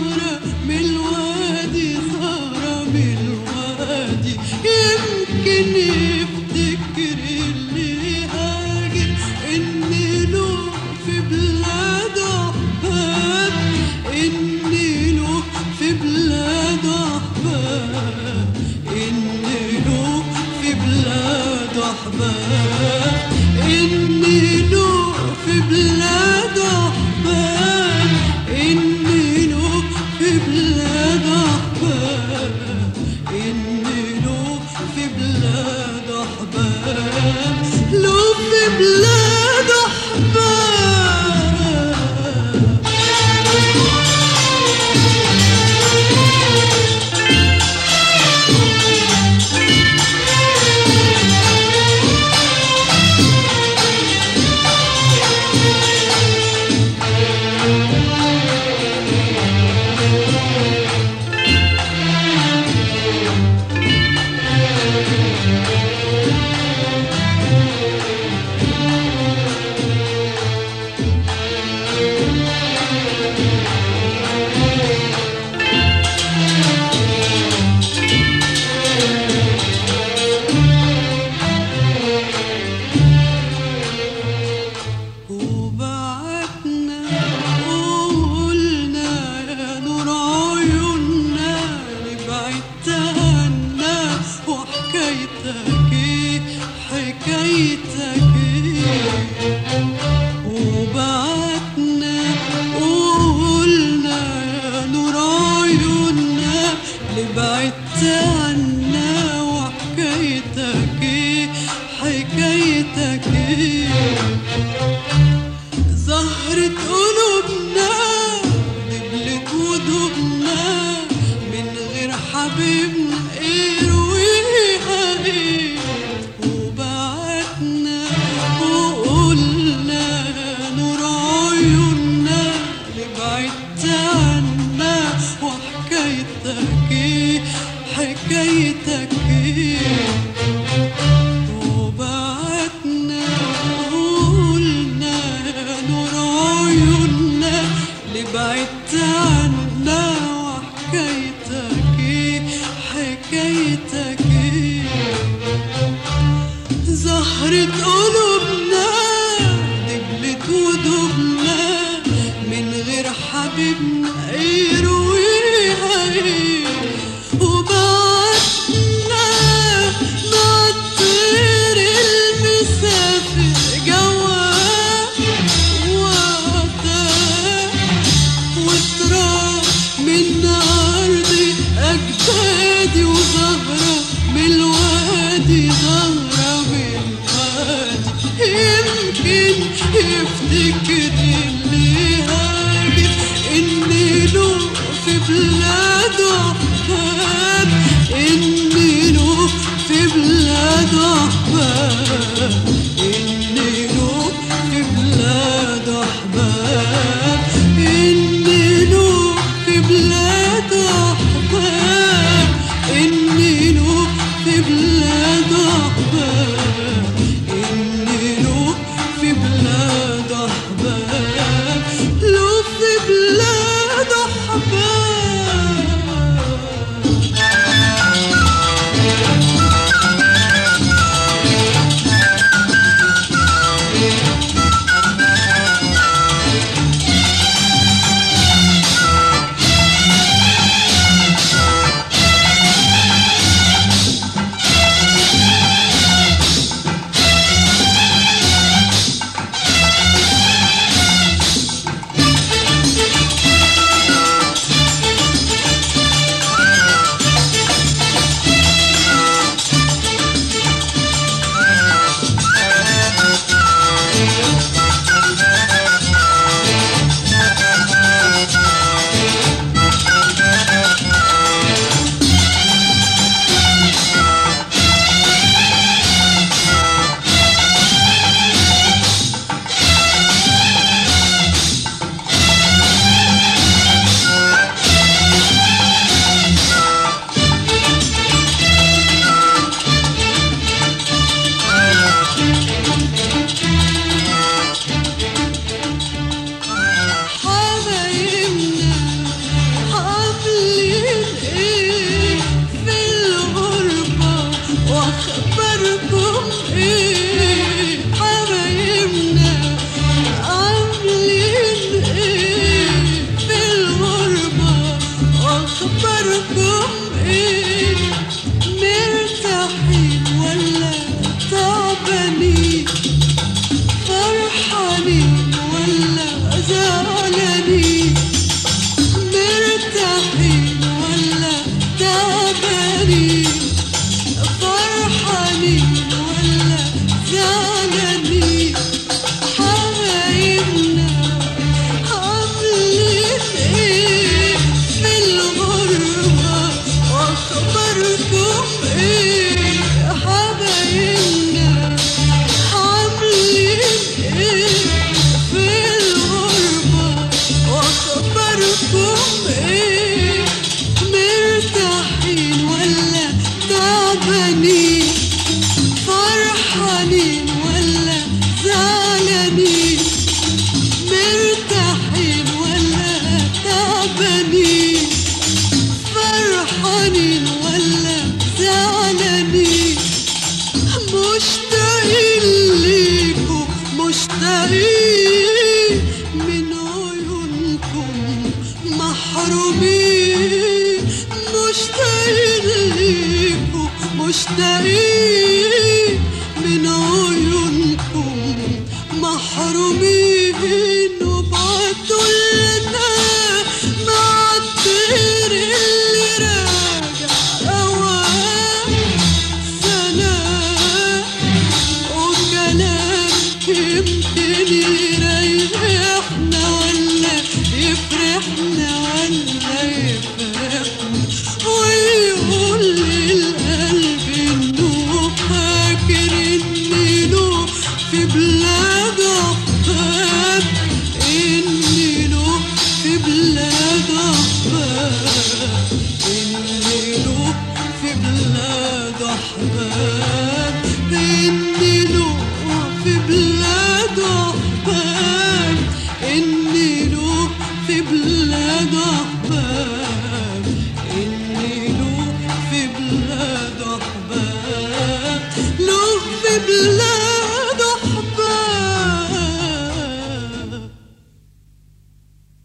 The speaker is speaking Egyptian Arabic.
زهرة من الوادي زهرة من الوادي يمكن يفتكر اللي هاجر إني له في بلاد أحباب إني له في بلاد أحباب إني له في بلاد أحباب إني له في بلاد أحباب إني له في بلاد أحباب إني له في بلاد أحباب له في بلاد أحباب وبعتنا وقلنا يا نور عيوننا لبعدت عنا وحكايتك ايه حكايتك ايه وبعتنا وقلنا يا نور عيوننا لبعدت عنا وحكايتك ايه حكايتك ايه زهرة قلوبنا دبلت ودوبنا من غير حبيبنا ايه رويها ايه وبعتنا وقلنا نور عيوننا لبعدت عنا وحكايتك ايه حكايتك ايه وبعتنا قلنا نور عيوننا لبعدت عنا وحكايتك ايه حكايتك ايه زهرة قلوبنا دبلت ودوبنا من غير حبيبنا ايه رويها ايه وبعتنا مع الطير المسافر جواه وعداه وتراب من أرضي أجدادي وزهرة من الوادي زهرة من الوادي يمكن يفتكر اللي هاجر إني له في بلاد أحباب إني له في بلاد أحباب إني له في بلاد أحباب إني له في بلاد أحباب إني له في بلاد أحباب إني له في بلاد أحباب له في بلاد أحباب واخباركم ايه مرتاحين ولا تعبانين فرحانين ولا زعلانين مرتاحين ولا تعبانين فرحانين ولا زعلانين حبايبنا عاملين ايه في الغربة واخباركم ايه حبايبنا عاملين ايه في الغربة واخباركم ايه مرتاحين ولا تعبانين فرحانين ولا زعلانين مرتاحين ولا تعبانين فرحانين ولا زعلانين مشتاقين ليكوا مشتاقين من عيونكم محرومين مشتاقين ليكوا مشتاقين